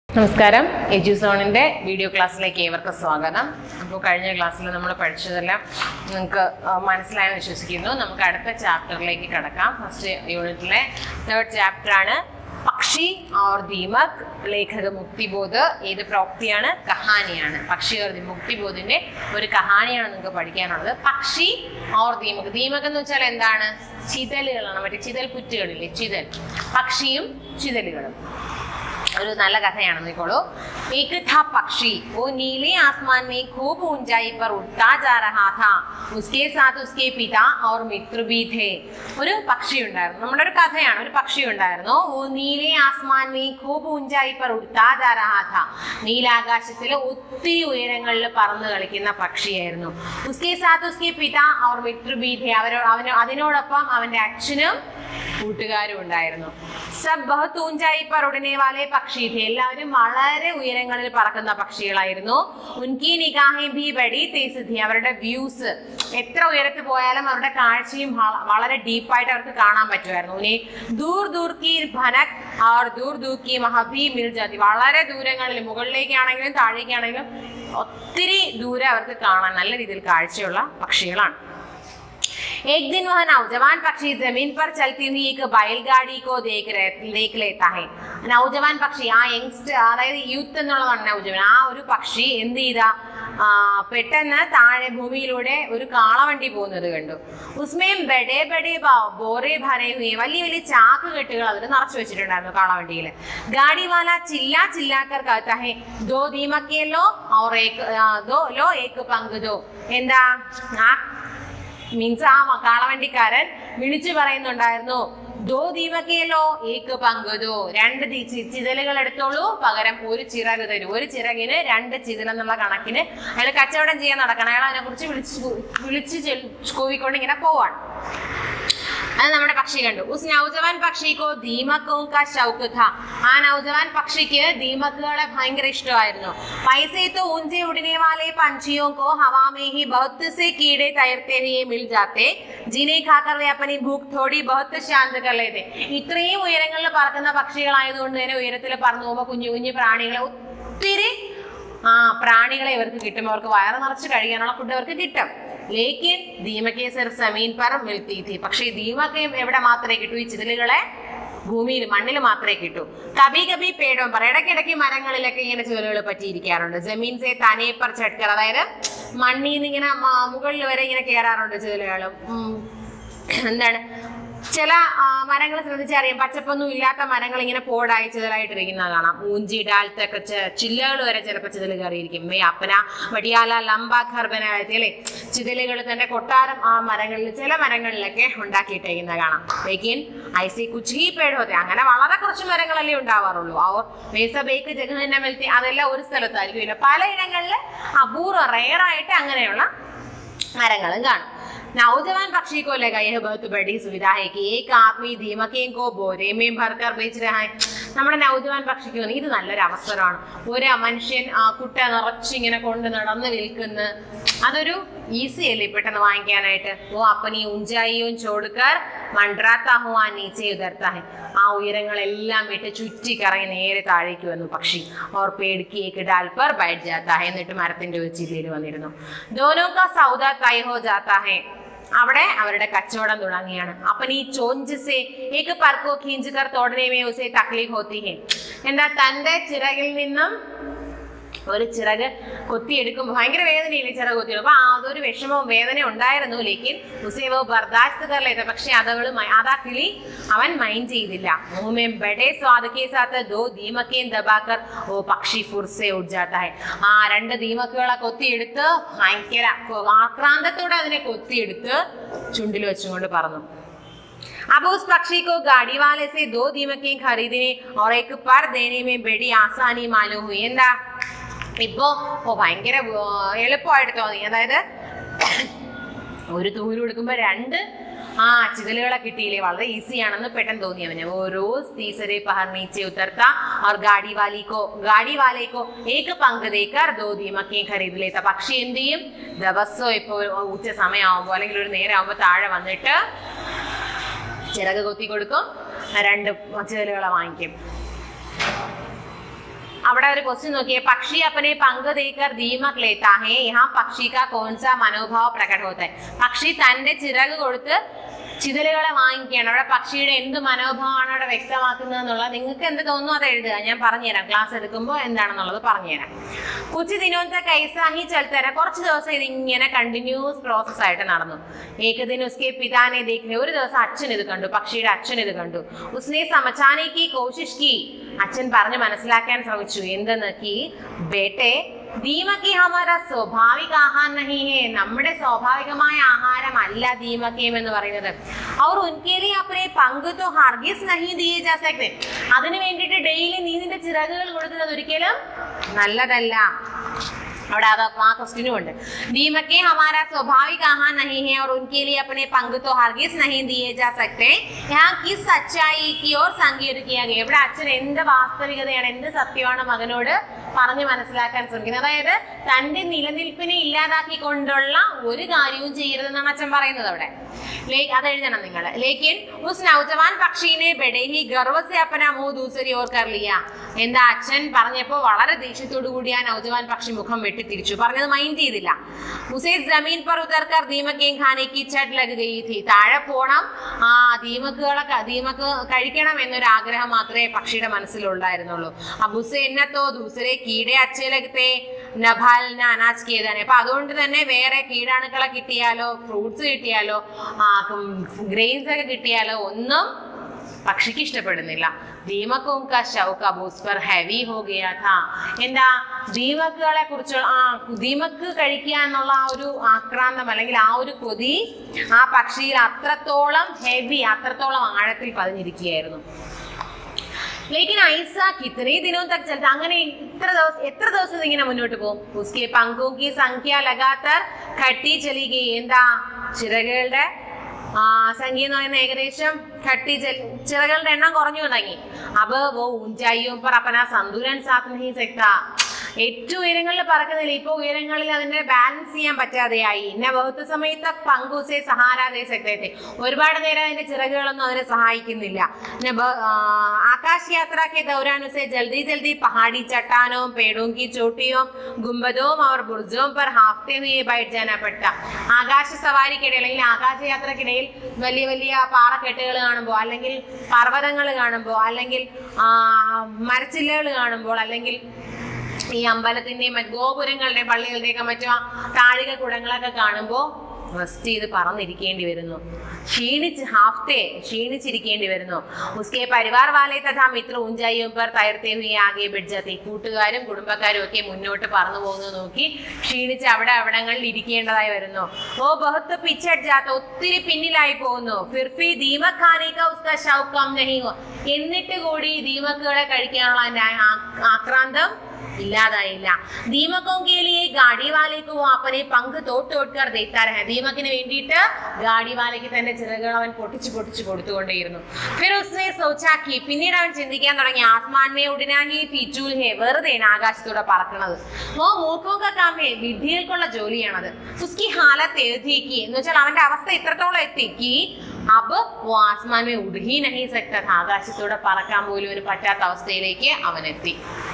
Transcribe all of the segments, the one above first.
നമസ്കാരം എജ്യൂസോണിൻ്റെ വീഡിയോ ക്ലാസ്സിലേക്ക് ഏവർക്കും സ്വാഗതം അപ്പോൾ കഴിഞ്ഞ ക്ലാസ്സിൽ നമ്മൾ പഠിച്ചതെല്ലാം നിങ്ങൾക്ക് ആ, മനസ്സിലായെന്ന് വിശ്വസിക്കുന്നു നമുക്ക് അടുത്ത ചാപ്റ്ററിലേക്ക് കിടക്കാം ഫസ്റ്റ് യൂണിറ്റിലെ തേർഡ് ചാപ്റ്ററാണ് പക്ഷി ഓർ ദീമക് ലേഖക മുക്തിബോധ് ഏത് പ്രോക്തിയാണ് കഹാനിയാണ് പക്ഷി ഓർ ദി- മുക്തിബോധിന്റെ ഒരു കഹാനിയാണ് നിങ്ങൾക്ക് പഠിക്കാനുള്ളത് പക്ഷി ഓർ ദീമക് ദീമക് എന്ന് വെച്ചാൽ എന്താണ് ചിതലുകളാണ് മറ്റേ ചിതൽ പുറ്റുകളില്ലേ ചിതൽ പക്ഷിയും ചിതലുകളും ഒരു നല്ല കഥയാണ് നോക്കിക്കോളൂ एक था पक्षी वो नीले आसमान में खूब ऊंचाई पर उड़ता जा रहा था उसके साथ उसके पिता और मित्र भी थे ഒരു പക്ഷി ഉണ്ടായിരുന്നു നമ്മുടെ ഒരു കഥയാണ് ഒരു പക്ഷി ഉണ്ടായിരുന്നു ഓ നീലെ ആസ്മാൻ മേ ഖൂബ് ഊഞ്ചായി പർ ഉഡ്താ ജാ രഹാ ഥാ നീലാകാശത്തിൽ ഒത്തിരി ഉയരങ്ങളിൽ പറന്ന് കളിക്കുന്ന പക്ഷിയായിരുന്നു ഉസ്കെ സാത്ത് ഉസ്കെ പിത അവർ മിത്ര भी थे അവരോ അവന് അതിനോടൊപ്പം അവന്റെ അച്ഛനും കൂട്ടുകാരും ഉണ്ടായിരുന്നു സബ് ബഹുത് ഊഞ്ചായി പർ ഉടനെ വാലെ പക്ഷി थे എല്ലാവരും വളരെ ഉയരങ്ങളിൽ പറക്കുന്ന പക്ഷികളായിരുന്നു ഉൻകി നിഗാഹെ ഭി ബഡി തേസ് ഥി അവരുടെ വ്യൂസ് എത്ര ഉയരത്തിൽ പോയാലും അവരുടെ കാഴ്ചയും വള- വളരെ ഡീപ്പായിട്ട് അവർക്ക് കാണാൻ പറ്റുമായിരുന്നു ഉനി ദൂർ ദൂർ കി ഭനക് और ദൂർ ദൂർ കി മഹബി മിൽ ജാതി വളരെ ദൂരങ്ങളിൽ മുകളിലേക്കാണെങ്കിലും താഴേക്കാണെങ്കിലും ഒത്തിരി ദൂരെ അവർക്ക് കാണാൻ നല്ല രീതിയിൽ കാഴ്ചയുള്ള പക്ഷികളാണ് एक दिन वह नौजवान पक्षी जमीन पर चलती हुई एक बैलगाड़ी को देख रहे देख लेता है നൗജവാൻ പക്ഷി ആ യങ്സ്റ്റർ അതായത് യൂത്ത് എന്നുള്ളതാണ് നൗജവാൻ ആ ഒരു പക്ഷി എന്ത് ചെയ്താ ആ, പെട്ടെന്ന് താഴെ ഭൂമിയിലൂടെ ഒരു കാളവണ്ടി പോകുന്നത് കണ്ടു ഉസ്മയും ബഡേ ബഡേ ബ- ബോറെ ഭരേ ഹുയെ വലിയ വലിയ ചാക്ക് കെട്ടുകൾ അതിൽ നിറച്ചു വെച്ചിട്ടുണ്ടായിരുന്നു കാളവണ്ടിയിൽ ഗാഡി വാല ചില്ല ചില്ലാക്കർ कहता है ദോ ദീമക്കിയല്ലോ और एक ആ, ദോ ലോ ഏക്ക് പങ്ക് ദോ എന്താ ആ മീൻസ് ആ മ- കാളവണ്ടിക്കാരൻ വിളിച്ചു പറയുന്നുണ്ടായിരുന്നു ദോ ദീപക്കയല്ലോ ഏക്ക് പങ്കുതോ രണ്ട് ദി- ചി- ചിതലുകൾ എടുത്തോളൂ പകരം ഒരു ചിറക് തരൂ ഒരു ചിറകിന് രണ്ട് ചിതൽ എന്നുള്ള കണക്കിന് അയാൾ കച്ചവടം ചെയ്യാൻ നടക്കണം അയാൾ അതിനെ കുറിച്ച് വിളിച്ച് കൂ- വിളിച്ച് ചെൽ- കൂവിക്കൊണ്ട് ഇങ്ങനെ പോവാണ് അത് നമ്മുടെ പക്ഷി കണ്ടു ഉസ് നൗജവാൻ പക്ഷിക്കോ ദീമക്കും കാ ഷൗക്ക് ഥാ ആ നൗജവാൻ പക്ഷിക്ക് ദീമക്കുകളെ ഭയങ്കര ഇഷ്ടമായിരുന്നു പൈസേ तो ऊंचे उड़ने वाले पंछियों को हवा में ही बहुत से कीड़े तैरते हुए मिल जाते जिन्हें खाकर वे अपनी भूख थोड़ी बहुत शांत कर लेते ഇത്രയും ഉയരങ്ങളിൽ പറക്കുന്ന പക്ഷികളായതുകൊണ്ട് തന്നെ ഉയരത്തിൽ പറന്നു പോകുമ്പോൾ കുഞ്ഞു കുഞ്ഞു പ്രാണികളെ ഒത്തിരി ആ പ്രാണികളെ ഇവർക്ക് കിട്ടും അവർക്ക് വയറ് നിറച്ച് കഴിക്കാനുള്ള ഫുഡ് അവർക്ക് കിട്ടും ലേക്കിൻ ദീമക്കെ സിർഫ് സമീൻ പർ മിൽത്തി ഥി പക്ഷേ ദീമക്കയും എവിടെ മാത്രമേ കിട്ടൂ ഈ ചിതലുകളെ ഭൂമിയിൽ മണ്ണിൽ മാത്രമേ കിട്ടൂ കബി കബി പേടവും പറ ഇടയ്ക്കിടയ്ക്ക് മരങ്ങളിലൊക്കെ ഇങ്ങനെ ചിതലുകൾ പറ്റിയിരിക്കാറുണ്ട് ജമീൻ സെ തനേ പർ ചട്കർ അതായത് മണ്ണിൽ നിന്ന് ഇങ്ങനെ മ- മുകളിൽ വരെ ഇങ്ങനെ കയറാറുണ്ട് ചിതലുകൾ എന്താണ് ചില മരങ്ങൾ ശ്രദ്ധിച്ചറിയാം പച്ചപ്പൊന്നും ഇല്ലാത്ത മരങ്ങൾ ഇങ്ങനെ പോടായി ചിതലായിട്ടിരിക്കുന്നത് കാണാം ഊഞ്ചി ഡാൽത്തൊക്കെ ചില്ലകൾ വരെ ചിലപ്പോൾ ചിതൽ കയറിയിരിക്കും മേ അപ്പന വടിയാല ലംബ ഖർബനായത്തി അല്ലേ ചിതലുകൾ തന്നെ കൊട്ടാരം ആ മരങ്ങളിൽ ചില മരങ്ങളിലൊക്കെ ഉണ്ടാക്കിയിട്ടേക്കുന്ന കാണാം ലേക്കിൻ ഐസി കുച്ചി പേടോത്തെ അങ്ങനെ വളരെ കുറച്ച് മരങ്ങളല്ലേ ഉണ്ടാവാറുള്ളൂ അവർ വേസബേക്ക് ജഗഹന്ന മെൽത്തി അതെല്ലാം ഒരു സ്ഥലത്തായിരിക്കും ഇല്ല പലയിടങ്ങളിൽ അപൂർവം റെയറായിട്ട് അങ്ങനെയുള്ള मरंगल गान नौजवान पक्षी को लगा यह बहुत बड़ी सुविधा है कि एक आदमी दीमके को बोरे में भरकर बेच रहा है നമ്മുടെ നൗജവാൻ പക്ഷിക്ക് തോന്നി ഇത് നല്ലൊരു അവസരമാണ് ഒരു മനുഷ്യൻ ആ കുട്ട നിറച്ചിങ്ങനെ കൊണ്ട് നടന്ന് വിൽക്കുന്ന അതൊരു ഈസി അല്ലേ പെട്ടെന്ന് വാങ്ങിക്കാനായിട്ട് ഓ അപ്പനി ഉഞ്ചായിയും ചോടുക്കാർ മൺട്രാത്താഹു ആ നീച്ചെ ഉതർത്താ ഹെ ആ ഉയരങ്ങളെല്ലാം വിട്ട് ചുറ്റിക്കറങ്ങി നേരെ താഴേക്ക് വന്നു പക്ഷി ഓർ പേടിക്ക് ഏക്ക് ഡാൽ പർ ബൈറ്റ് ജാത്താ ഹെ എന്നിട്ട് മരത്തിന്റെ ഒരു ചില്ലയിൽ വന്നിരുന്നു ദോനോ കാ സൗദ തൈ ഹോ ജാത്താ ഹെ അവിടെ അവരുടെ കച്ചവടം തുടങ്ങിയാണ് അപ്പൻ ഈ ചോഞ്ച് സെ ഏക്ക് പർക്കോ ഖീഞ്ച് കർ തോടനെ മേ ഉസേ തക്ലീഫ് ഹോത്തി ഹെ എന്താ തന്റെ ചിറകിൽ നിന്നും ഒരു ചിറക് കൊത്തിയെടുക്കുമ്പോൾ ഭയങ്കര വേദനയില്ലേ ചിറക് കൊത്തിയെടുക്കും അപ്പൊ അതൊരു വിഷമവും വേദന ഉണ്ടായിരുന്നു ലേക്കിൻ ഉസേവോ ബർദാസ്ത് കറിലേത പക്ഷെ അതവള് മ- അതാ കിളി അവൻ മൈൻഡ് ചെയ്തില്ല മുഹമ്മേ ബഡേ സ്വാദക്കെ സാത്ത് ദോ ദീമക്കേം ദബാക്കർ ഓ പക്ഷി ഫുർസെ ഉഡ്ജാത്ത ഹെ ആ രണ്ട് ദീമക്കുകളെ കൊത്തിയെടുത്ത് ഭയങ്കര കൊ- ആക്രാന്തത്തോടെ അതിനെ കൊത്തിയെടുത്ത് ചുണ്ടിൽ വെച്ചുകൊണ്ട് പറന്നു अब उस पक्षी को गाड़ी वाले से दो दीमकें खरीदने और एक पर देने में बड़ी आसानी मालूम हुई എന്താ ഇപ്പോ ഓ ഭയങ്കര ആ, എളുപ്പമായിട്ട് തോന്നി അതായത് ഒരു തൂര് കൊടുക്കുമ്പോ രണ്ട് ആ ചിതലുകളെ കിട്ടിയില്ലേ വളരെ ഈസി ആണെന്ന് പെട്ടെന്ന് തോന്നി അവന് ഓരോ തീസരെ പഹർ നീച്ചെ ഉത്തർത്ത और गाड़ी वाली को गाड़ी वाले को एक पंख देकर दो दीमकें खरीद लेता പക്ഷി എന്ത് ചെയ്യും ദിവസവും ഇപ്പൊ ഉച്ച സമയമാകുമ്പോൾ അല്ലെങ്കിൽ ഒരു നേരം ആകുമ്പോൾ താഴെ വന്നിട്ട് ചിറക് കൊത്തി കൊടുക്കും രണ്ട് ചിതലുകളെ വാങ്ങിക്കും അവിടെ ഒരു ക്വസ്റ്റ്യൻ നോക്കിയേ പക്ഷി अपने पंख देकर दीमक लेता है यहाँ पक्षी का कौन सा मनोभाव प्रकट होता है പക്ഷി തന്റെ ചിറക് കൊടുത്ത് ചിതലുകളെ വാങ്ങിക്കുകയാണ് അവിടെ പക്ഷിയുടെ എന്ത് മനോഭാവമാണ് അവിടെ വ്യക്തമാക്കുന്നത് എന്നുള്ളത് നിങ്ങൾക്ക് എന്ത് തോന്നുന്നു അത് എഴുതുക ഞാൻ പറഞ്ഞുതരാം ക്ലാസ് എടുക്കുമ്പോൾ എന്താണെന്നുള്ളത് പറഞ്ഞുതരാം കുച്ചു ദിനോത്തെ കൈസാഹി ചലത്തര കുറച്ച് ദിവസം ഇത് ഇങ്ങനെ കണ്ടിന്യൂസ് പ്രോസസ് ആയിട്ട് നടന്നു ഏകദിന ഉസ്കെ പിതാനെ ദേഖിനെ ഒരു ദിവസം അച്ഛൻ ഇത് കണ്ടു പക്ഷിയുടെ അച്ഛൻ ഇത് കണ്ടു ഉസ്നെ സമചാനേക്ക് കോശിഷ് കി അച്ഛൻ പറഞ്ഞ് മനസ്സിലാക്കാൻ ശ്രമിച്ചു എന്തെന്ന് കി ബേട്ടെ ദീമക്കി ഹമാര സ്വാഭാവിക ആഹാരം നഹി ഹേ നമ്മുടെ സ്വാഭാവികമായ ആഹാരമല്ല ദീമക്കിയം എന്ന് പറയുന്നത് അവർ ഉൻകേലി അപ്പനെ പങ്ക് തോ ഹർഗീസ് നഹി ദിയേ ജാ സക്തെ അതിനു വേണ്ടിയിട്ട് ഡെയിലി നീ നിന്റെ ചിറകുകൾ കൊടുക്കുന്നത് ഒരിക്കലും നല്ലതല്ല അവിടെ അത് ആ ക്വസ്റ്റിനും ഉണ്ട് दीमके हमारा स्वाभाविक आहार नहीं है और उनके लिए अपने पंख तो हरगिज नहीं दिए जा सकते यहाँ किस सच्चाई की ओर संकेत किया गया ഇവിടെ അച്ഛൻ എന്ത് വാസ്തവികതയാണ് എന്ത് സത്യമാണ് മകനോട് പറഞ്ഞു മനസ്സിലാക്കാൻ ശ്രമിക്കുന്നത് അതായത് തന്റെ നിലനിൽപ്പിനെ ഇല്ലാതാക്കിക്കൊണ്ടുള്ള ഒരു കാര്യവും ചെയ്യരുതെന്നാണ് അച്ഛൻ പറയുന്നത് അവിടെ ലേ- അത് എഴുതണം നിങ്ങൾ ലേക്കിൻ ഉസ് നൗജവാൻ പക്ഷീനെ ബെഡേഹി ഗർവസെ അപ്പന മോ ദൂസരി ഓർ കർ ലിയ എന്താ അച്ഛൻ പറഞ്ഞപ്പോ വളരെ ദേഷ്യത്തോടു കൂടി ആ നൗജവാൻ പക്ഷി മുഖം വെട്ടി തിരിച്ചു പറഞ്ഞത് മൈൻഡ് ചെയ്തില്ല ഉസേ ജമീൻ पर उतर कर दीमकें खाने की चट लग गई थी താഴെ പോണം ആ ദീമക്കുകളെ ക- ദീമക്ക് കഴിക്കണം എന്നൊരു ആഗ്രഹം മാത്രമേ പക്ഷിയുടെ മനസ്സിലുണ്ടായിരുന്നുള്ളൂ അപ്പൊ ഉസേ എന്നത്തോ ദൂസരെ കീടെ അച്ചലകത്തെ നഭാലിന് അനാജ് ചെയ്താണ് അപ്പൊ അതുകൊണ്ട് തന്നെ വേറെ കീടാണുക്കളെ കിട്ടിയാലോ ഫ്രൂട്ട്സ് കിട്ടിയാലോ ഗ്രെയിൻസ് ഒക്കെ കിട്ടിയാലോ ഒന്നും പക്ഷിക്ക് ഇഷ്ടപ്പെടുന്നില്ല ദീമക്കും കാ ഷൗക്ക ബൂസ് पर ഹെവി ഹോ ഗയാ था എന്താ ദീമക്കുകളെ കുറിച്ചുള്ള ആ ദീമക്ക് കഴിക്കുക എന്നുള്ള ആ ഒരു ആക്രാന്തം അല്ലെങ്കിൽ ആ ഒരു കൊതി ആ പക്ഷിയിൽ അത്രത്തോളം ഹെവി അത്രത്തോളം ആഴത്തിൽ പതിഞ്ഞിരിക്കുകയായിരുന്നു ലേക്കിൻ ഐസ കിത്തനെ ദിനവും തक चलता അങ്ങനെ ഇത്ര ദിവസം എത്ര ദിവസം ഇത് ഇങ്ങനെ മുന്നോട്ട് പോകും ഉസ്കെ പങ്കോ കി സംഖ്യ ലഗാത്തർ ഘട്ടി ചലി ഗയി എന്താ ചിറകുകളുടെ ആ സംഖ്യ എന്ന് പറയുന്ന ഏകദേശം ഘട്ടി ചൽ- ചിറകുകളുടെ എണ്ണം കുറഞ്ഞു തുടങ്ങി അപ്പൊ വോ ഊഞ്ചായിയും पर अपना संतुलन साथ नहीं सकता ഏറ്റവും ഉയരങ്ങളിൽ പറക്കുന്നില്ല ഇപ്പൊ ഉയരങ്ങളിൽ അതിന്റെ ബാലൻസ് ചെയ്യാൻ പറ്റാതെയായി ഇന്ന ബഹുത്വ സമയത്ത് പങ്കുസെ സഹാരാതെ ശക്തത്തെ ഒരുപാട് നേരം അതിന്റെ ചിറകുകളൊന്നും അതിനെ സഹായിക്കുന്നില്ല പിന്നെ ബ- ആ, ആകാശ് യാത്ര के दौरान उसे जल्दी जल्दी पहाड़ी चट्टानों पेड़ों की चोटियों गुम्बदों और बुर्जों पर हाँफते हुए बैठ जाना पड़ता ആകാശ സവാരിക്കിടയിൽ അല്ലെങ്കിൽ ആകാശയാത്രക്കിടയിൽ വലിയ വലിയ പാറക്കെട്ടുകൾ കാണുമ്പോൾ അല്ലെങ്കിൽ പർവ്വതങ്ങൾ കാണുമ്പോൾ അല്ലെങ്കിൽ ആ, മരച്ചില്ലകൾ കാണുമ്പോൾ അല്ലെങ്കിൽ ഈ അമ്പലത്തിന്റെയും മറ്റ് ഗോപുരങ്ങളുടെയും പള്ളികളുടെയൊക്കെ മറ്റു താഴിക കുടങ്ങളൊക്കെ കാണുമ്പോൾ റെസ്റ്റ് ചെയ്ത് പറന്നിരിക്കേണ്ടി വരുന്നു ക്ഷീണിച്ച് ഹാഫ്തെ ക്ഷീണിച്ചിരിക്കേണ്ടി വരുന്നു ഉസ്കെ പരിവാർ വാലെ തഥാ മിത്ര ഊഞ്ചായിയും പേർ തയർത്തേ ഹുയി ആകെ ബിഡ്ജത്തെ കൂട്ടുകാരും കുടുംബക്കാരും ഒക്കെ മുന്നോട്ട് പറന്നു പോകുന്നത് നോക്കി ക്ഷീണിച്ച് അവിടെ അവിടങ്ങളിൽ ഇരിക്കേണ്ടതായി വരുന്നു ഓ ബഹുത്ത് പിച്ചട് ജാത്ത ഒത്തിരി പിന്നിലായി പോകുന്നു ഫിർഫി ദീമക് ഖാനെ കാ ഉസ്കാ ഷൗക്ക് കം നഹി ഹുവ. എന്നിട്ട് കൂടി ദീമക്കുകളെ കഴിക്കാനുള്ള അതിന്റെ ആ- ആക്രാന്തം ഇല്ലാതായില്ല ദീമക്കോं के लिए गाड़ी वाले को वो अपने पंख तोड़ तोड़ कर देता रहा ദീമക്കിന് വേണ്ടിയിട്ട് ഗാഡി വാലയ്ക്ക് തന്റെ ചിറകുകൾ അവൻ പൊട്ടിച്ച് പൊട്ടിച്ച് കൊടുത്തുകൊണ്ടേയിരുന്നു ഫിർ ഉസ്നെ സോച്ചാ കി പിന്നീട് അവൻ ചിന്തിക്കാൻ തുടങ്ങി ആസ്മാനെ ഉടനാഹി ഫിച്ചൂൽ ഹേ വെറുതെയാണ് ആകാശത്തൂടെ പറക്കണത് ഓ മൂർഖോക്ക കാമേ വിഡ്ഢികൾക്കുള്ള ജോലിയാണത് ഉസ്കി ഹാലത്ത് എഴുതിയേക്ക് എന്ന് വെച്ചാൽ അവന്റെ അവസ്ഥ ഇത്രത്തോളം എത്തിക്കി അബ് ഓ ആസ്മാനെ ഉടുഹി നഹി സക്ത ആകാശത്തൂടെ പറക്കാൻ പോലും ഒരു പറ്റാത്ത അവസ്ഥയിലേക്ക് അവൻ എത്തി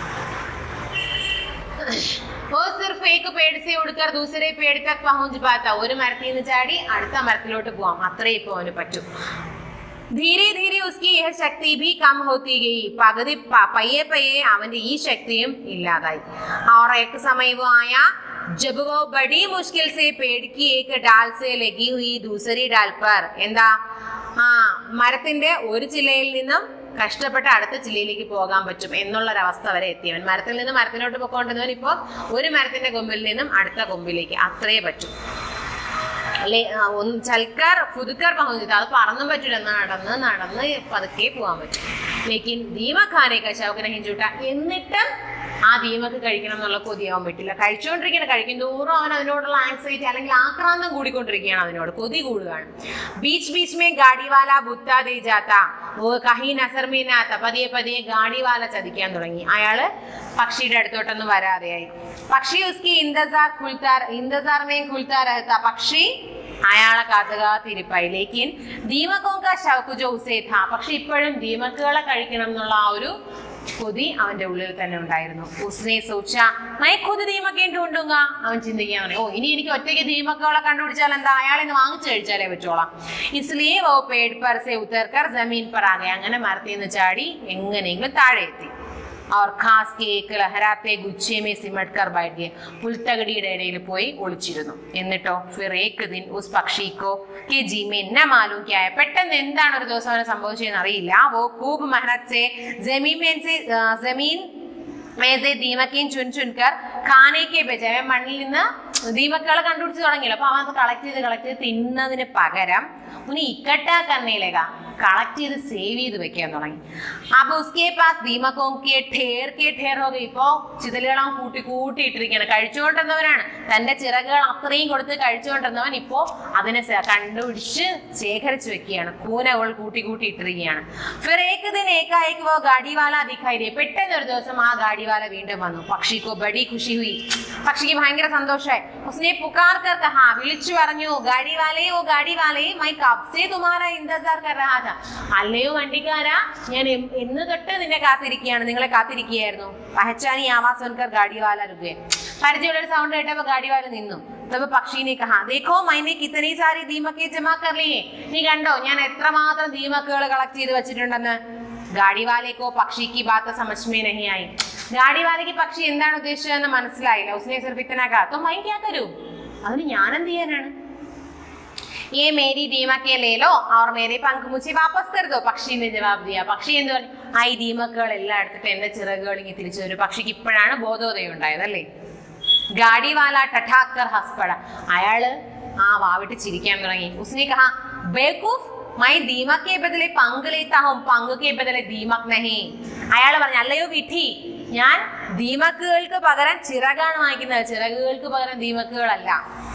वो सिर्फ एक पेड़ से उड़कर दूसरे पेड़ तक पहुंच पाता ഒരു മരത്തിൽ നിന്ന് ചാടി അടുത്ത മരത്തിലോട്ട് പോവാം അത്രേ ഇപ്പൊ അവന് പറ്റൂ ധീരെ ധീരെ ഉസ്കി യഹ ശക്തി ഭി കം ഹോത്തി ഗയി പകുതി പ- പയ്യെ പയ്യെ അവന്റെ ഈ ശക്തിയും ഇല്ലാതായി और एक समय वो आया जब वो बड़ी मुश्किल से पेड़ की एक डाल से लगी हुई दूसरी डाल पर എന്താ ആ മരത്തിന്റെ ഒരു ചില്ലയിൽ നിന്നും കഷ്ടപ്പെട്ട് അടുത്ത ചില്ലയിലേക്ക് പോകാൻ പറ്റും എന്നുള്ളൊരവസ്ഥ വരെ എത്തിയവൻ മരത്തിൽ നിന്ന് മരത്തിലോട്ട് പോയിക്കൊണ്ടിരുന്നവൻ ഇപ്പോൾ ഒരു മരത്തിന്റെ കൊമ്പിൽ നിന്നും അടുത്ത കൊമ്പിലേക്ക് അത്രേ പറ്റൂ അല്ലെ ആ, ഒന്ന് ചൽക്കർ ഫുതുക്കർ പहुंचता അത് പറന്നും പറ്റൂല നടന്ന് നടന്ന് പതുക്കെ പോകാൻ പറ്റും ലേക്കിൻ ദീമഖാനെ കശാവുക്ക് നഹീം ചൂട്ട എന്നിട്ടും ആ ദീമക്ക് കഴിക്കണം എന്നുള്ള കൊതിയാവാൻ പറ്റില്ല കഴിച്ചുകൊണ്ടിരിക്കണം കഴിക്കും തോറും അവൻ അതിനോടുള്ള ആൻസൈറ്റി അല്ലെങ്കിൽ ആക്രാന്തം കൂടിക്കൊണ്ടിരിക്കുകയാണ് അതിനോട് കൊതി കൂടുകയാണ് ബീച്ച് ബീച്ച് മേ ഗാഡിവാല ബുത്താ ദേ ജാത്ത ഓ കഹി നസർമീനാത്ത പതിയെ പതിയെ ഗാഡിവാല ചതിക്കാൻ തുടങ്ങി അയാള് പക്ഷിയുടെ അടുത്തോട്ടൊന്നും വരാതെയായി പക്ഷി ഉസ്കി ഇന്തസാർ ഖുൽത്താർ ഇന്തസാർ മേ ഖുൽത്താ രഹത്ത പക്ഷി അയാളെ കാത്തു കാത്തിരിപ്പായി ലേക്കിൻ ദീമക്കോങ്ക ഷൗക്ക് ജോ ഉസേ ഥാ പക്ഷെ ഇപ്പോഴും ദീമക്കുകളെ കഴിക്കണം എന്നുള്ള ആ ഒരു കൊതി അവന്റെ ഉള്ളിൽ തന്നെ ഉണ്ടായിരുന്നു ഉസ്നെ സോച്ച മൈ കൊതി ദീമക്കേം ढूंढूंगा അവൻ ചിന്തിക്കാൻ തുടങ്ങി ഓ ഇനി എനിക്ക് ഒറ്റയ്ക്ക് ദീമക്കുകളെ കണ്ടുപിടിച്ചാൽ എന്താ അയാളെ ഇന്ന് വാങ്ങിച്ചു കഴിച്ചാലേ പറ്റോളാം ഇസ്ലിയെ വോ പേട് पर से उतर कर जमीन पर आ गया അങ്ങനെ മരത്തിൽ നിന്ന് ചാടി എങ്ങനെയെങ്കിലും താഴെ എത്തി और खास के एक लहराते गुच्छे में सिमट कर बैठ गए പുൽത്തകടിയുടെ ഇടയിൽ പോയി ഒളിച്ചിരുന്നു എന്നിട്ടോ ഫിർ ഏക് ദിൻ ഉസ് പക്ഷിക്കോ കെ ജി മേ എന്നെ മാലൂം ക്യാ ഹൈ. പെട്ടെന്ന് എന്താണ് ഒരു ദിവസം അവനെ സംഭവിച്ചതെന്ന് അറിയില്ല വോ खूब मेहनत से जमीन में से ആ, जमीन മേസെ ദീമക്കയും ചുൻ ചുൻകർ ഖാനയ്ക്ക് ബജായ മണ്ണിൽ നിന്ന് ദീമക്കുകളെ കണ്ടുപിടിച്ച് തുടങ്ങിയല്ലോ അപ്പൊ അവൻ അത് കളക്ട് ചെയ്ത് കളക്ട് ചെയ്ത് തിന്നതിന് പകരം ഉനി ഇക്കട്ട കന്നയിലേക്ക കളക്ട് ചെയ്ത് സേവ് ചെയ്ത് വെക്കാൻ തുടങ്ങി അപ്പൊ ഉസ്കെ പാസ് ദീമക്കോം കെ ഠേർ കെ ഠേർ ഹോ ഗയി. ഇപ്പോ ചിതലുകൾ അവൻ കൂട്ടി കൂട്ടി ഇട്ടിരിക്കുകയാണ് കഴിച്ചുകൊണ്ടിരുന്നവനാണ് തന്റെ ചിറകുകൾ അത്രയും കൊടുത്ത് കഴിച്ചുകൊണ്ടിരുന്നവൻ ഇപ്പോ അതിനെ സ- കണ്ടുപിടിച്ച് ശേഖരിച്ചു വെക്കുകയാണ് കൂനകൾ കൂട്ടി കൂട്ടി ഇട്ടിരിക്കുകയാണ് ഫിർ ഏക് ദിൻ ഏകായേക്ക് വോ ഗാഡിവാല ദിഖായി ദേ പെട്ടെന്ന് ഒരു ദിവസം ആ ഗാഡിവാല വീണ്ടും വന്നു പക്ഷിക്കോ ബഡി ഖുഷി ഹുയി പക്ഷിക്ക് ഭയങ്കര സന്തോഷമായി ഉസ്നെ പുകാർ കർ കഹാ വിളിച്ചു പറഞ്ഞു ഗാഡിവാലേ ഓ ഗാഡിവാലേ മൈ കബ് സേ തുമാരാ ഇന്റസാർ കർ രഹാ था അല്ലയോ വണ്ടിക്കാരാ ഞാൻ എം- എന്ന് തൊട്ട് നിന്നെ കാത്തിരിക്കുകയാണ് നിങ്ങളെ കാത്തിരിക്കുകയായിരുന്നു പഹച്ചാനി ആവാസ് സുൻകർ ഗാഡിവാല രുകെ പരിചയമുള്ള ഒരു സൗണ്ട് കേട്ടപ്പോ ഗാഡിവാല നിന്നു തब പക്ഷി ने कहा देखो मैंने कितनी सारी दीमके जमा कर लिए നീ കണ്ടോ ഞാൻ എത്രമാത്രം ദീമക്കുകൾ കളക്ട് ചെയ്ത് വെച്ചിട്ടുണ്ടെന്ന് ഗാഡിവാലേക്കോ പക്ഷിക്ക് ബാത്ത സമജ്മേ നഹി ആയി ഗാഡിവാലയ്ക്ക് പക്ഷി എന്താണ് ഉദ്ദേശിച്ചതെന്ന് മനസ്സിലായില്ല ഉസ്നെ സിർഫ് ഇത്തന കഹാ तो मैं क्या करूं അതിന് ഞാൻ എന്ത് ചെയ്യാനാണ് ये मेरी दीमके ले लो और मेरे पंख मुझे वापस कर दो പക്ഷി ने ജവാബ് ദിയ പക്ഷി എന്ന് പറഞ്ഞു ആ ഈ ദീമക്കുകൾ എല്ലാം എടുത്തിട്ട് എന്റെ ചിറകുകൾ ഇങ്ങനെ തിരിച്ചു വരും പക്ഷിക്ക് ഇപ്പോഴാണ് ബോധോദയം ഉണ്ടായത് അല്ലേ ഗാഡിവാല ടഠാക്കർ ഹസ്പട അയാള് ആ വാവിട്ട് ചിരിക്കാൻ തുടങ്ങി ഉസ്നെ കഹാ ബേക്കൂഫ് മൈ ദീമക് കെ ബദലെ പങ്ക് ലേത്താ ഹും പങ്ക് കെ ബദലെ ദീമക് നഹി അയാൾ പറഞ്ഞു അല്ലയോ വിധി ഞാൻ ദീമക്കുകൾക്ക് പകരം ചിറകാണ് വാങ്ങിക്കുന്നത് ചിറകുകൾക്ക് പകരം ദീമക്കുകളല്ല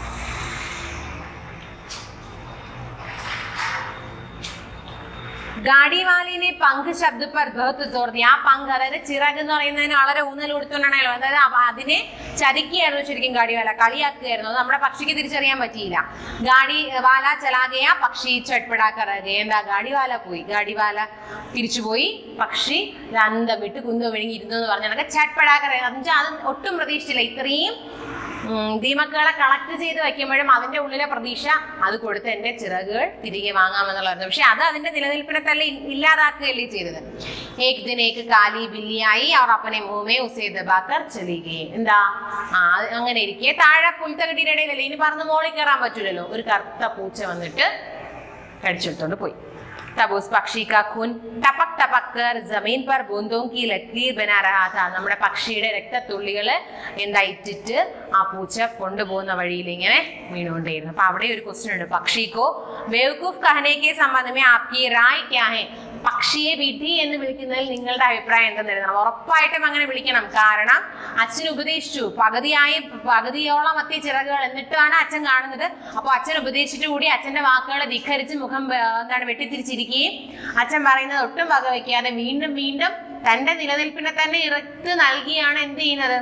ഗാഡിവാലിനെ പങ്ക് ശബ്ദ പർ ബഹുത്ത് ജോർ ദിയ. ആ പങ്ക് അതായത് ചിറക് എന്ന് പറയുന്നതിന് വളരെ ഊന്നൽ കൊടുത്തുകൊണ്ടാണല്ലോ അതായത് അവ- അതിനെ ചതിക്കുകയായിരുന്നു ശരിക്കും ഗാഡിവാല കളിയാക്കുകയായിരുന്നു അത് നമ്മുടെ പക്ഷിക്ക് തിരിച്ചറിയാൻ പറ്റിയില്ല ഗാഡി വാല ചലാകയ പക്ഷി ചട്പടാക്കറക എന്താ ഗാഡിവാല പോയി ഗാഡിവാല തിരിച്ചുപോയി പക്ഷി അന്തം വിട്ട് കുന്നു വിഴുങ്ങി ഇരുന്നു എന്ന് പറഞ്ഞാൽ ചട്പടാക്കറ എന്നുവെച്ചാൽ അത് ഒട്ടും പ്രതീക്ഷിച്ചില്ല ഇത്രയും ഉം, ദീമക്കുകളെ കളക്ട് ചെയ്ത് വെക്കുമ്പോഴും അതിന്റെ ഉള്ളിലെ പ്രതീക്ഷ അത് കൊടുത്ത് എന്റെ ചിറകുകൾ തിരികെ വാങ്ങാമെന്നുള്ളതായിരുന്നു പക്ഷെ അത് അതിന്റെ നിലനിൽപ്പിനെ തന്നെ ഇ- ഇല്ലാതാക്കുകയല്ലേ ചെയ്തത് ഏക് ദിൻ ഏക് കാലി ബില്ലിയായി അവർ അപ്പനെ മൂമേ ഉസേ ദബാക്കർ ചലികെ എന്താ ആ അത് അങ്ങനെ ഇരിക്കെ താഴെ പുൽത്തകടിയുടെ ഇടയിലല്ലേ ഇനി പറന്ന് മോളിൽ കയറാൻ പറ്റൂലല്ലോ ഒരു കറുത്ത പൂച്ച വന്നിട്ട് കടിച്ചെടുത്തോണ്ട് പോയി तब उस पक्षी का खून टपक टपक कर जमीन पर बूंदों की लकीर बना रहा था നമ്മുടെ പക്ഷിയുടെ രക്തത്തുള്ളികള് എന്താ ഇട്ടിട്ട് ആ പൂച്ച കൊണ്ടുപോകുന്ന വഴിയിൽ ഇങ്ങനെ വീണുകൊണ്ടേയിരുന്നു അപ്പൊ അവിടെ ഒരു ക്വസ്റ്റ്യൻ ഉണ്ട് പക്ഷിക്കോ ബേവക്കൂഫ് കഹനയ്ക്ക് സംബന്ധമേ ആപ്കി റായ് ക്യാ ഹെ പക്ഷിയെ വിധി എന്ന് വിളിക്കുന്നതിൽ നിങ്ങളുടെ അഭിപ്രായം എന്തെന്ന് എഴുതണം ഉറപ്പായിട്ടും അങ്ങനെ വിളിക്കണം കാരണം അച്ഛൻ ഉപദേശിച്ചു പകുതിയായി പകുതിയോളം എത്തിയ ചിറകുകൾ എന്നിട്ടാണ് അച്ഛൻ കാണുന്നത് അപ്പൊ അച്ഛൻ ഉപദേശിച്ചിട്ട് കൂടി അച്ഛന്റെ വാക്കുകളെ ധിഖരിച്ച് മുഖം ആ, എന്താണ് വെട്ടിത്തിരിച്ചിരിക്കുകയും അച്ഛൻ പറയുന്നത് ഒട്ടും വകവയ്ക്കാതെ വീണ്ടും വീണ്ടും തന്റെ നിലനിൽപ്പിനെ തന്നെ ഇറത്ത് നൽകിയാണ് എന്ത് ചെയ്യുന്നത്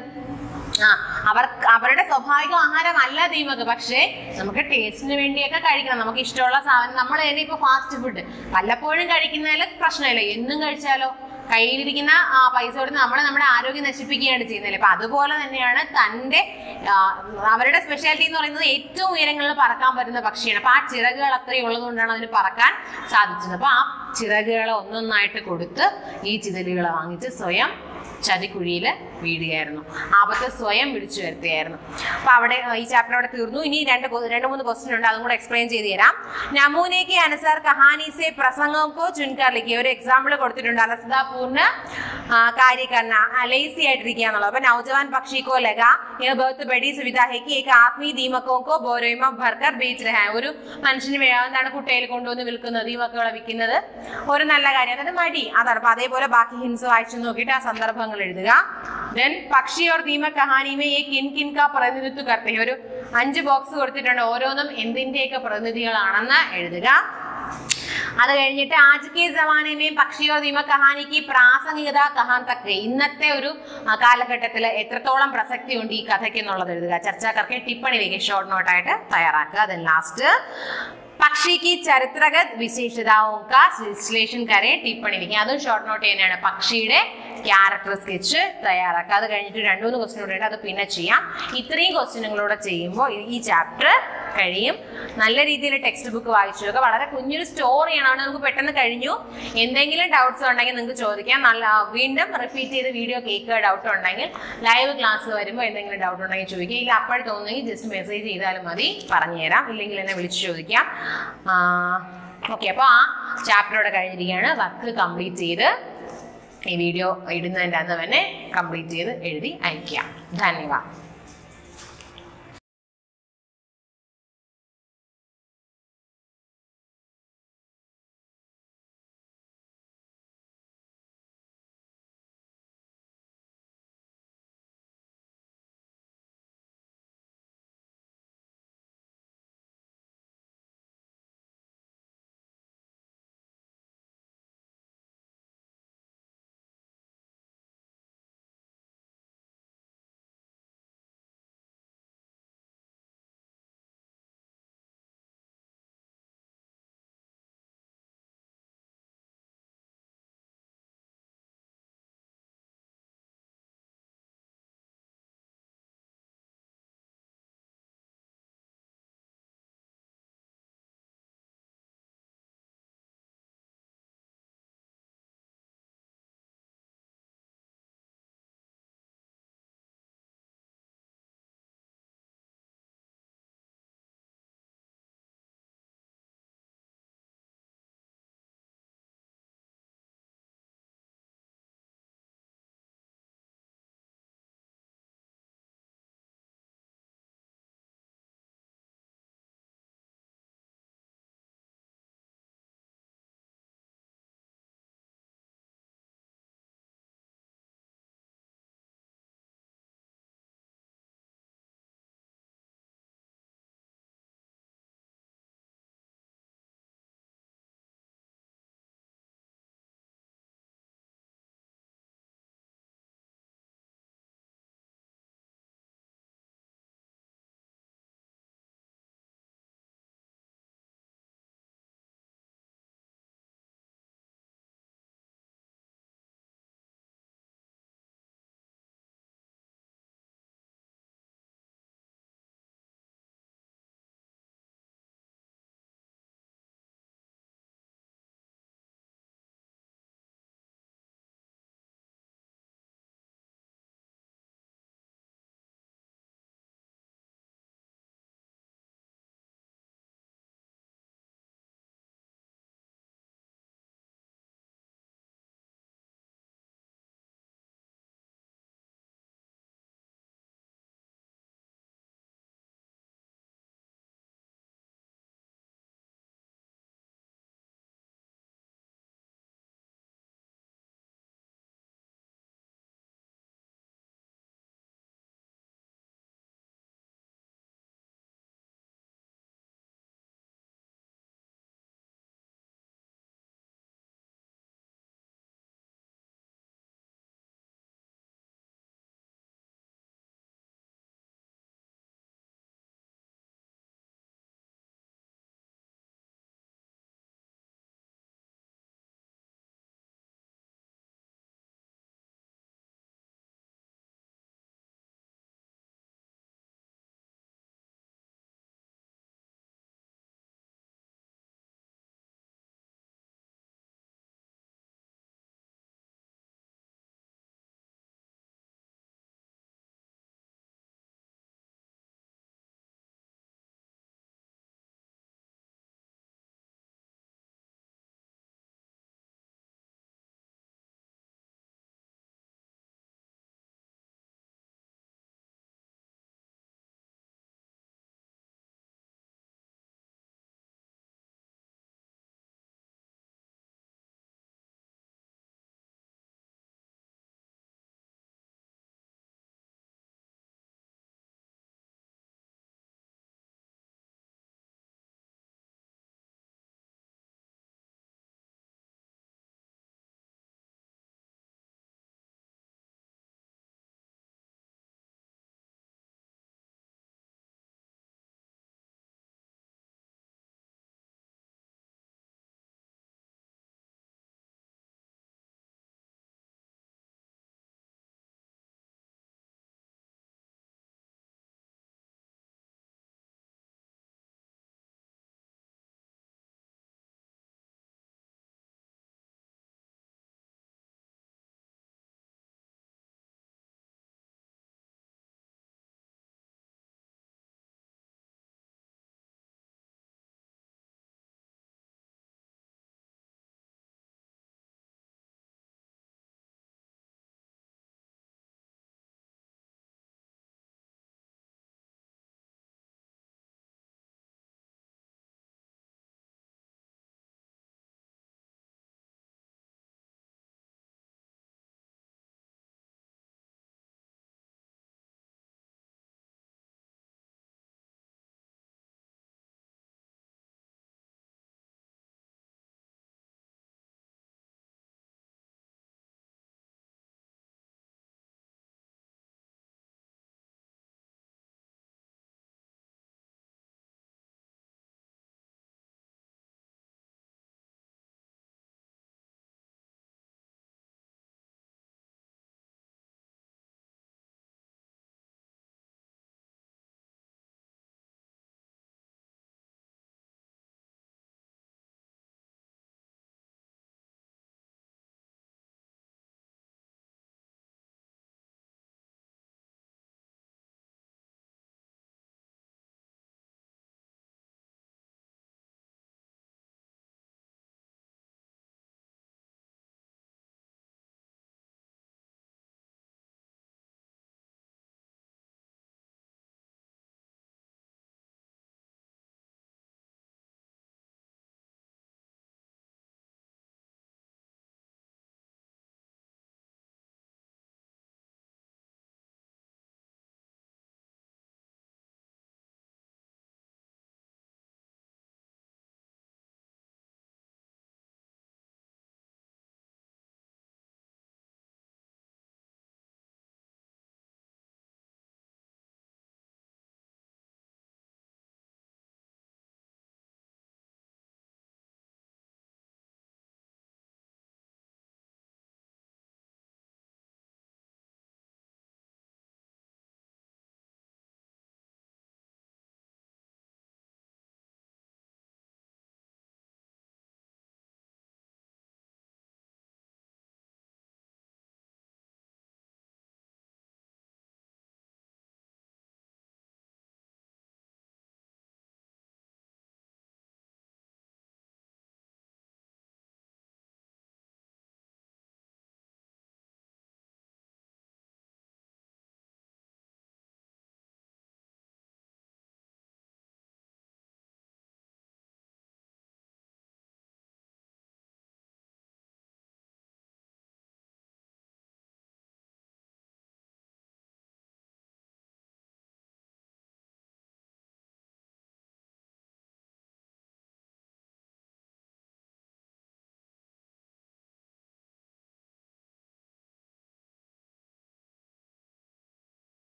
ആ അവർ അവരുടെ സ്വാഭാവിക ആഹാരമല്ല ദീമക് പക്ഷേ നമുക്ക് ടേസ്റ്റിന് വേണ്ടിയൊക്കെ കഴിക്കണം നമുക്ക് ഇഷ്ടമുള്ള സാധനം നമ്മൾ തന്നെ ഇപ്പൊ ഫാസ്റ്റ് ഫുഡ് വല്ലപ്പോഴും കഴിക്കുന്നതിൽ പ്രശ്നമില്ല എന്നും കഴിച്ചാലോ കയ്യിലിരിക്കുന്ന ആ പൈസ കൊടുത്ത് നമ്മൾ നമ്മുടെ ആരോഗ്യം നശിപ്പിക്കുകയാണ് ചെയ്യുന്നത് അപ്പൊ അതുപോലെ തന്നെയാണ് തന്റെ ആ, അവരുടെ സ്പെഷ്യാലിറ്റി എന്ന് പറയുന്നത് ഏറ്റവും ഉയരങ്ങളിൽ പറക്കാൻ പറ്റുന്ന പക്ഷിയാണ് അപ്പൊ ആ ചിറകുകൾ അത്രയും ഉള്ളതുകൊണ്ടാണ് അതിന് പറക്കാൻ സാധിച്ചത് അപ്പൊ ആ ചിറകുകളെ ഒന്നൊന്നായിട്ട് കൊടുത്ത് ഈ ചിതലുകളെ വാങ്ങിച്ച് സ്വയം ചതിക്കുഴിയിൽ വീഴുകയായിരുന്നു ആപത്ത് സ്വയം വിളിച്ചു വരുത്തുകയായിരുന്നു അപ്പൊ അവിടെ ആ, ഈ ചാപ്റ്റർ അവിടെ തീർന്നു ഇനി രണ്ട് കൊ- രണ്ട് മൂന്ന് ക്വസ്റ്റ്യൻ ഉണ്ട് അതും കൂടെ എക്സ്പ്ലെയിൻ ചെയ്ത് തരാം നമൂനയ്ക്ക് അനുസാർ കഹാനീസെ പ്രസംഗമൊക്കെ ചുൻകാർ ലിഖിയ ഒരു എക്സാമ്പിൾ കൊടുത്തിട്ടുണ്ട് അലസതാപൂർണ്ണ കാര്യകരണ ലേസി ആയിട്ടിരിക്കുക എന്നുള്ളത് അപ്പൊ നൗജവാൻ പക്ഷിക്കോ ലഗ യह बहुत बड़ी सुविधा है कि एक आदमी दीमकों को बोरे में भरकर बेच रहा है ഒരു മനുഷ്യന് വേ- എന്താണ് കുട്ടയിൽ കൊണ്ടുവന്ന് വിൽക്കുന്നത് ദീമക്കുകളെ വിൽക്കുന്നത് ഒരു നല്ല കാര്യം അതായത് മടി അതാണ് അപ്പൊ അതേപോലെ ബാക്കി ഹിൻസ് വായിച്ചു നോക്കിയിട്ട് ആ സന്ദർഭങ്ങൾ എഴുതുക ദെൻ പക്ഷി ഓർ ദീമ കഹാനിമേ ഈ കിൻ കിൻ കാ പ്രതിനിധിത്വ കർത്തേ ഒരു അഞ്ച് ബോക്സ് കൊടുത്തിട്ടുണ്ട് ഓരോന്നും എന്തിന്റെയൊക്കെ പ്രതിനിധികളാണെന്ന് എഴുതുക അത് കഴിഞ്ഞിട്ട് ആജ് ജമാനമേയും പക്ഷിയോ ദീമ കഹാനിക്ക് പ്രാസംഗികത കഹാൻ തക്ക് ഇന്നത്തെ ഒരു ആ, കാലഘട്ടത്തിൽ എത്രത്തോളം പ്രസക്തി ഉണ്ട് ഈ കഥയ്ക്ക് എന്നുള്ളത് എഴുതുക ചർച്ചാക്കർക്ക് ടിപ്പണി വയ്ക്കുക ഷോർട്ട് നോട്ടായിട്ട് തയ്യാറാക്കുക ദെൻ ലാസ്റ്റ് പക്ഷी की ചരിത്രഗത വിശേഷതാओं का വിശ്ലേഷण കരെ ടിപ്പണി लिखें അതും ഷോർട്ട് നോട്ട് ചെയ്യുന്നതാണ് പക്ഷിയുടെ ക്യാരക്ടർ സ്കെച്ച് തയ്യാറാക്കുക അത് കഴിഞ്ഞിട്ട് രണ്ടു മൂന്ന് ക്വസ്റ്റ്യൻ കൂടെ ഉണ്ട് അത് പിന്നെ ചെയ്യാം ഇത്രയും ക്വസ്റ്റ്യനുകളൂടെ ചെയ്യുമ്പോൾ ഈ ചാപ്റ്റർ കഴിയും നല്ല രീതിയിൽ ടെക്സ്റ്റ് ബുക്ക് വായിച്ചു നോക്കുക വളരെ കുഞ്ഞൊരു സ്റ്റോറിയാണ് അവിടെ നമുക്ക് പെട്ടെന്ന് കഴിഞ്ഞു എന്തെങ്കിലും ഡൗട്ട്സ് ഉണ്ടെങ്കിൽ നിങ്ങൾക്ക് ചോദിക്കാം നല്ല വീണ്ടും റിപ്പീറ്റ് ചെയ്ത് വീഡിയോ കേൾക്കുക ഡൗട്ട് ഉണ്ടെങ്കിൽ ലൈവ് ക്ലാസ് വരുമ്പോൾ എന്തെങ്കിലും ഡൗട്ട് ഉണ്ടെങ്കിൽ ചോദിക്കുക ഇല്ല അപ്പോൾ തോന്നുമെങ്കിൽ ജസ്റ്റ് മെസ്സേജ് ചെയ്താലും മതി പറഞ്ഞുതരാം ഇല്ലെങ്കിൽ എന്നെ വിളിച്ച് ചോദിക്കാം ഓക്കെ അപ്പോൾ ആ ചാപ്റ്ററോടെ കഴിഞ്ഞിരിക്കുകയാണ് വർക്ക് കംപ്ലീറ്റ് ചെയ്ത് ഈ വീഡിയോ ഇടുന്നതിൻ്റെ അന്ന് തന്നെ കംപ്ലീറ്റ് ചെയ്ത് എഴുതി അയക്കുക ധന്യവാദം